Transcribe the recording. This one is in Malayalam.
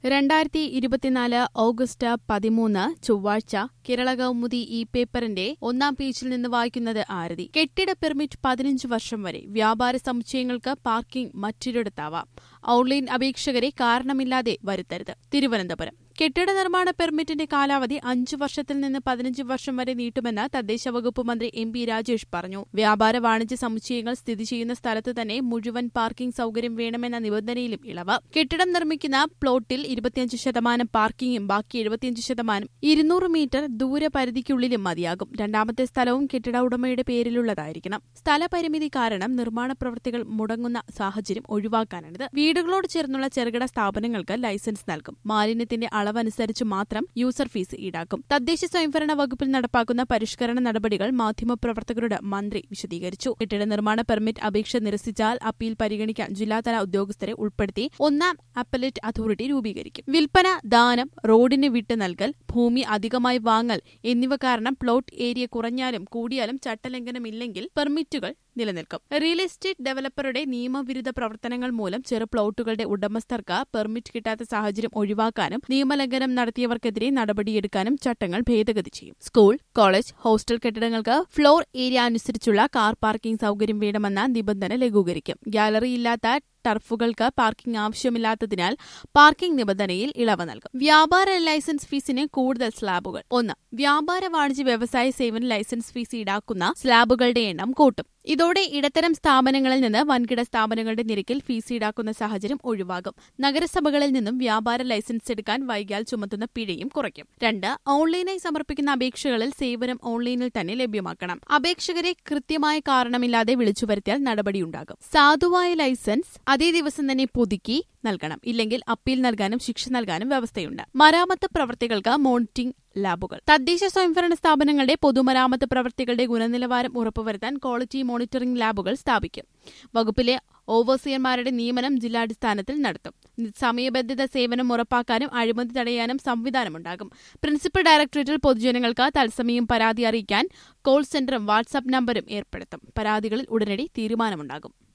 രണ്ടായിരത്തി ഇരുപത്തിനാല് ഓഗസ്റ്റ് പതിമൂന്ന് ചൊവ്വാഴ്ച കേരള കൗമുദി ഈ പേപ്പറിന്റെ ഒന്നാം പേജിൽ നിന്ന് വായിക്കുന്നത് ആരതി കെട്ടിട പെർമിറ്റ് പതിനഞ്ച് വർഷം വരെ വ്യാപാര സമുച്ചയങ്ങൾക്ക് പാർക്കിംഗ് മറ്റൊരിടത്താവാം ഓൺലൈൻ അപേക്ഷകരെ കാരണമില്ലാതെ വരുത്തരുത് തിരുവനന്തപുരം കെട്ടിട നിർമ്മാണ പെർമിറ്റിന്റെ കാലാവധി അഞ്ചു വർഷത്തിൽ നിന്ന് പതിനഞ്ച് വർഷം വരെ നീട്ടുമെന്ന് തദ്ദേശ വകുപ്പ് മന്ത്രി എം പി രാജേഷ് പറഞ്ഞു വ്യാപാര വാണിജ്യ സമുച്ചയങ്ങൾ സ്ഥിതി ചെയ്യുന്ന സ്ഥലത്ത് തന്നെ മുഴുവൻ പാർക്കിംഗ് സൌകര്യം വേണമെന്ന നിബന്ധനയിലും ഇളവ് കെട്ടിടം നിർമ്മിക്കുന്ന പ്ലോട്ടിൽ ഇരുപത്തിയഞ്ച് ശതമാനം പാർക്കിംഗും ബാക്കി എഴുപത്തിയഞ്ച് ശതമാനം ഇരുന്നൂറ് മീറ്റർ ദൂരപരിധിക്കുള്ളിലും മതിയാകും രണ്ടാമത്തെ സ്ഥലവും കെട്ടിട ഉടമയുടെ പേരിലുള്ളതായിരിക്കണം സ്ഥലപരിമിതി കാരണം നിർമ്മാണ പ്രവൃത്തികൾ മുടങ്ങുന്ന സാഹചര്യം ഒഴിവാക്കാനാണിത് വീടുകളോട് ചേർന്നുള്ള ചെറുകിട സ്ഥാപനങ്ങൾക്ക് ലൈസൻസ് നൽകും മാലിന്യത്തിന്റെ അളവനുസരിച്ച് മാത്രം യൂസർ ഫീസ് ഈടാക്കും തദ്ദേശ സ്വയംഭരണ വകുപ്പിൽ നടപ്പാക്കുന്ന പരിഷ്കരണ നടപടികൾ മാധ്യമപ്രവർത്തകരോട് മന്ത്രി വിശദീകരിച്ചു കെട്ടിട നിർമ്മാണ പെർമിറ്റ് അപേക്ഷ നിരസിച്ചാൽ അപ്പീൽ പരിഗണിക്കാൻ ജില്ലാതല ഉദ്യോഗസ്ഥരെ ഉൾപ്പെടുത്തി ഒന്നാം അപ്പലേറ്റ് അതോറിറ്റി രൂപീകരിക്കും വിൽപ്പന ദാനം റോഡിന് വിട്ട് നൽകൽ ഭൂമി അധികമായി വാങ്ങൽ എന്നിവ കാരണം പ്ലോട്ട് ഏരിയ കുറഞ്ഞാലും കൂടിയാലും ചട്ടലംഘനമില്ലെങ്കിൽ പെർമിറ്റുകൾ നിലനിൽക്കും റിയൽ എസ്റ്റേറ്റ് ഡെവലപ്പറുടെ നിയമവിരുദ്ധ പ്രവർത്തനങ്ങൾ മൂലം ചെറു പ്ലോട്ടുകളുടെ ഉടമസ്ഥർക്ക് പെർമിറ്റ് കിട്ടാത്ത സാഹചര്യം ഒഴിവാക്കാനും നിയമലംഘനം നടത്തിയവർക്കെതിരെ നടപടിയെടുക്കാനും ചട്ടങ്ങൾ ഭേദഗതി ചെയ്യും സ്കൂൾ കോളേജ് ഹോസ്റ്റൽ കെട്ടിടങ്ങൾക്ക് ഫ്ലോർ ഏരിയ അനുസരിച്ചുള്ള കാർ പാർക്കിംഗ് സൌകര്യം വേണമെന്ന നിബന്ധന ലഘൂകരിക്കും ഗാലറി ഇല്ലാത്ത ടർഫുകൾക്ക് പാർക്കിംഗ് ആവശ്യമില്ലാത്തതിനാൽ പാർക്കിംഗ് നിബന്ധനയിൽ ഇളവ് നൽകും വ്യാപാര ലൈസൻസ് ഫീസിന് കൂടുതൽ സ്ലാബുകൾ ഒന്ന് വ്യാപാര വാണിജ്യ വ്യവസായ സേവന ലൈസൻസ് ഫീസ് ഈടാക്കുന്ന സ്ലാബുകളുടെ എണ്ണം കൂട്ടും ഇതോടെ ഇടത്തരം സ്ഥാപനങ്ങളിൽ നിന്ന് വൻകിട സ്ഥാപനങ്ങളുടെ നിരക്കിൽ ഫീസ് ഈടാക്കുന്ന സാഹചര്യം ഒഴിവാകും നഗരസഭകളിൽ നിന്നും വ്യാപാര ലൈസൻസ് എടുക്കാൻ വൈകിയാൽ ചുമത്തുന്ന പിഴയും കുറയ്ക്കും രണ്ട് ഓൺലൈനായി സമർപ്പിക്കുന്ന അപേക്ഷകളിൽ സേവനം ഓൺലൈനിൽ തന്നെ ലഭ്യമാക്കണം അപേക്ഷകരെ കൃത്യമായ കാരണമില്ലാതെ വിളിച്ചു വരുത്തിയാൽ നടപടിയുണ്ടാകും സാധുവായ ലൈസൻസ് അതേ ദിവസം തന്നെ പുതുക്കി നൽകണം ഇല്ലെങ്കിൽ അപ്പീൽ നൽകാനും ശിക്ഷ നൽകാനും വ്യവസ്ഥയുണ്ട് മരാമത്ത് പ്രവർത്തികൾക്ക് മോണിറ്ററിംഗ് ലാബുകൾ തദ്ദേശ സ്വയംഭരണ സ്ഥാപനങ്ങളുടെ പൊതുമരാമത്ത് പ്രവൃത്തികളുടെ ഗുണനിലവാരം ഉറപ്പുവരുത്താൻ ക്വാളിറ്റി മോണിറ്ററിംഗ് ലാബുകൾ സ്ഥാപിക്കും വകുപ്പിലെ ഓവർസിയർമാരുടെ നിയമനം ജില്ലാടിസ്ഥാനത്തിൽ നടത്തും സമയബന്ധിത സേവനം ഉറപ്പാക്കാനും അഴിമതി തടയാനും സംവിധാനമുണ്ടാകും പ്രിൻസിപ്പൽ ഡയറക്ടറേറ്റിൽ പൊതുജനങ്ങൾക്ക് തത്സമയം പരാതി അറിയിക്കാൻ കോൾ സെന്ററും വാട്സാപ്പ് നമ്പരും ഏർപ്പെടുത്തും പരാതികളിൽ ഉടനടി തീരുമാനമുണ്ടാകും